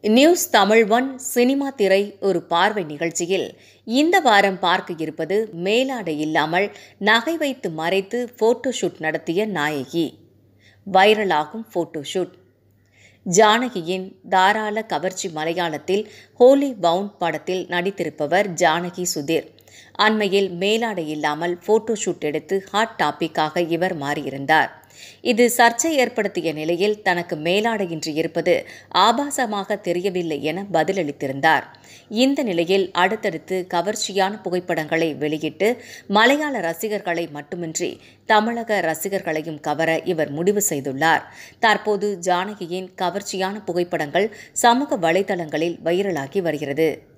news Tamil one cinema திரை ஒரு பார்வை நிகழ்ச்சியில் இந்த வாரம் பார்க்க இருப்பது மேலாடை இல்லாமல் நகை வைத்து மறைத்து போட்டோ ஷூட் நடத்திய நாயகி வைரலாகும் போட்டோ ஷூட் ஜானகியின் தாராள கவர்ச்சி மலையாளத்தில் ஹோலி பவுண்ட் படத்தில் நடித்திருப்பவர் ஜானகி சுதீர் அண்மையில் மேலாடை இல்லாமல் போட்டோ ஷூட் எடுத்து ஹாட் டாபிக்காக இவர் மாறியிருந்தார் இது சர்ச்சை ஏற்படுத்திய நிலையில் தனக்கு மேலாடையின்றி இருப்பது ஆபாசமாக தெரியவில்லை என பதிலளித்திருந்தார் இந்த நிலையில் அடுத்தடுத்து கவர்ச்சியான புகைப்படங்களை வெளியிட்டு மலையாள ரசிகர்களை மட்டுமின்றி தமிழக ரசிகர்களையும் கவர இவர் முடிவு செய்துள்ளார் தற்போது ஜானகியின் கவர்ச்சியான புகைப்படங்கள் சமூக வலைதளங்களில் வைரலாகி வருகிறது